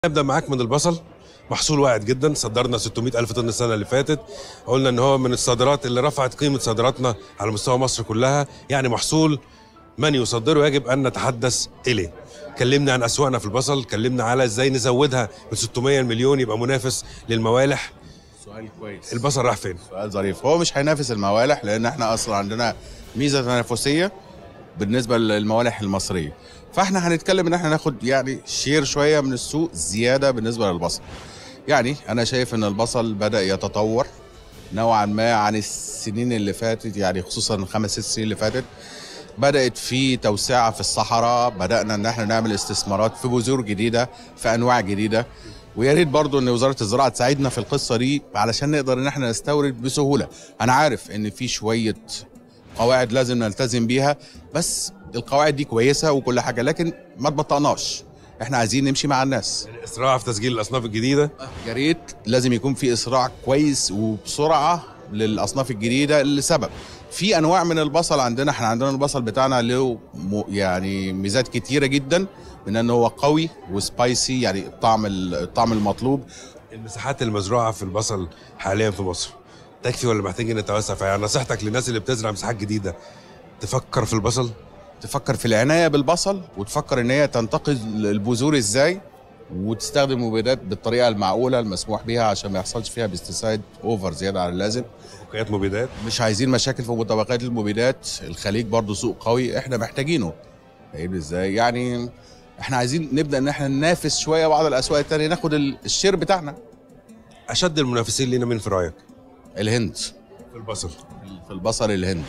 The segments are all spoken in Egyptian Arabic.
نبدا معاك من البصل محصول واعد جدا صدرنا 600 الف طن السنه اللي فاتت قلنا ان هو من الصادرات اللي رفعت قيمه صادراتنا على مستوى مصر كلها يعني محصول من يصدره يجب ان نتحدث اليه كلمنا عن اسواقنا في البصل كلمنا على ازاي نزودها من 600 مليون يبقى منافس للموالح سؤال كويس البصل راح فين سؤال ظريف هو مش هينافس الموالح لان احنا اصلا عندنا ميزه تنافسيه بالنسبه للموالح المصريه فاحنا هنتكلم ان احنا ناخد يعني شير شويه من السوق زياده بالنسبه للبصل يعني انا شايف ان البصل بدا يتطور نوعا ما عن السنين اللي فاتت يعني خصوصا الخمس ست سنين اللي فاتت بدات في توسعه في الصحراء بدانا ان احنا نعمل استثمارات في بذور جديده في انواع جديده ويا ريت برضو ان وزاره الزراعه تساعدنا في القصه دي علشان نقدر ان احنا نستورد بسهوله انا عارف ان في شويه قواعد لازم نلتزم بيها بس القواعد دي كويسه وكل حاجه لكن ما تبطئناش احنا عايزين نمشي مع الناس اسراع في تسجيل الاصناف الجديده يا ريت لازم يكون في اسراع كويس وبسرعه للاصناف الجديده لسبب في انواع من البصل عندنا احنا عندنا البصل بتاعنا له م- يعني ميزات كتيره جدا من ان هو قوي وسبايسي يعني الطعم الطعم المطلوب المساحات المزروعه في البصل حاليا في مصر تكفي ولا محتاجين نتوسع فيها يعني نصيحتك للناس اللي بتزرع مساحات جديده تفكر في البصل تفكر في العنايه بالبصل وتفكر ان هي تنتقل البذور ازاي وتستخدم مبيدات بالطريقه المعقوله المسموح بيها عشان ما يحصلش فيها بيستسايد اوفر زياده عن اللازم بقيات مبيدات مش عايزين مشاكل في متبقيات المبيدات الخليج برضو سوق قوي احنا محتاجينه فاهم ازاي يعني احنا عايزين نبدا ان احنا ننافس شويه بعض الاسواق التانية ناخد ال- الشير بتاعنا اشد المنافسين لينا مين في رايك الهند في البصل في البصل الهند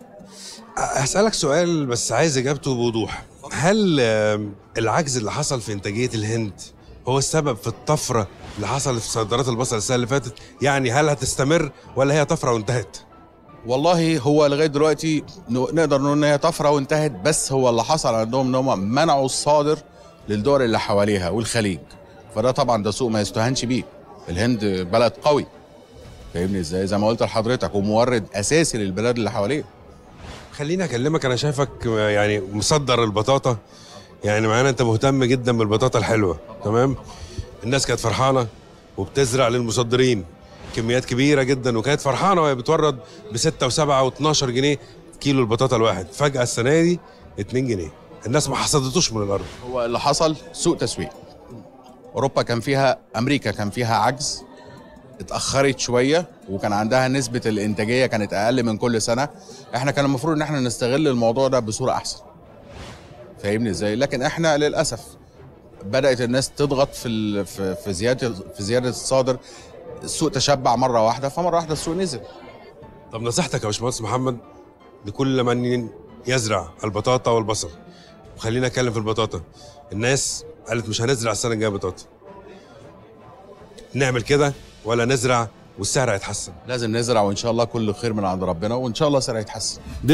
هسألك سؤال بس عايز اجابته بوضوح هل آم، العجز اللي حصل في انتاجيه الهند هو السبب في الطفره اللي حصلت في صادرات البصل السنه اللي فاتت يعني هل هتستمر ولا هي طفره وانتهت والله هو لغايه دلوقتي ن- نقدر نقول ان هي طفره وانتهت بس هو اللي حصل عندهم ان هم منعوا الصادر للدول اللي حواليها والخليج فده طبعا ده سوق ما يستهانش بيه الهند بلد قوي فاهمني ازاي زي ما قلت لحضرتك ومورد اساسي للبلاد اللي حواليه خليني اكلمك انا شايفك آه، يعني مصدر البطاطا يعني معانا انت مهتم جدا بالبطاطا الحلوه تمام الناس كانت فرحانه وبتزرع للمصدرين كميات كبيره جدا وكانت فرحانه وهي بتورد ب 6 و7 و12 جنيه كيلو البطاطا الواحد فجاه السنه دي 2 جنيه الناس ما حصدتوش من الارض هو اللي حصل سوء تسويق اوروبا كان فيها امريكا كان فيها عجز اتاخرت شويه وكان عندها نسبه الانتاجيه كانت اقل من كل سنه احنا كان المفروض ان احنا نستغل الموضوع ده بصوره احسن فاهمني ازاي لكن احنا للاسف بدات الناس تضغط في ال- في في زياده في زياده الصادر السوق تشبع مره واحده فمره واحده السوق نزل طب نصيحتك يا باشمهندس محمد لكل من يزرع البطاطا والبصل وخلينا اتكلم في البطاطا الناس قالت مش هنزرع السنه الجايه بطاطا نعمل كده ولا نزرع والسعر هيتحسن لازم نزرع وان شاء الله كل خير من عند ربنا وان شاء الله سعر يتحسن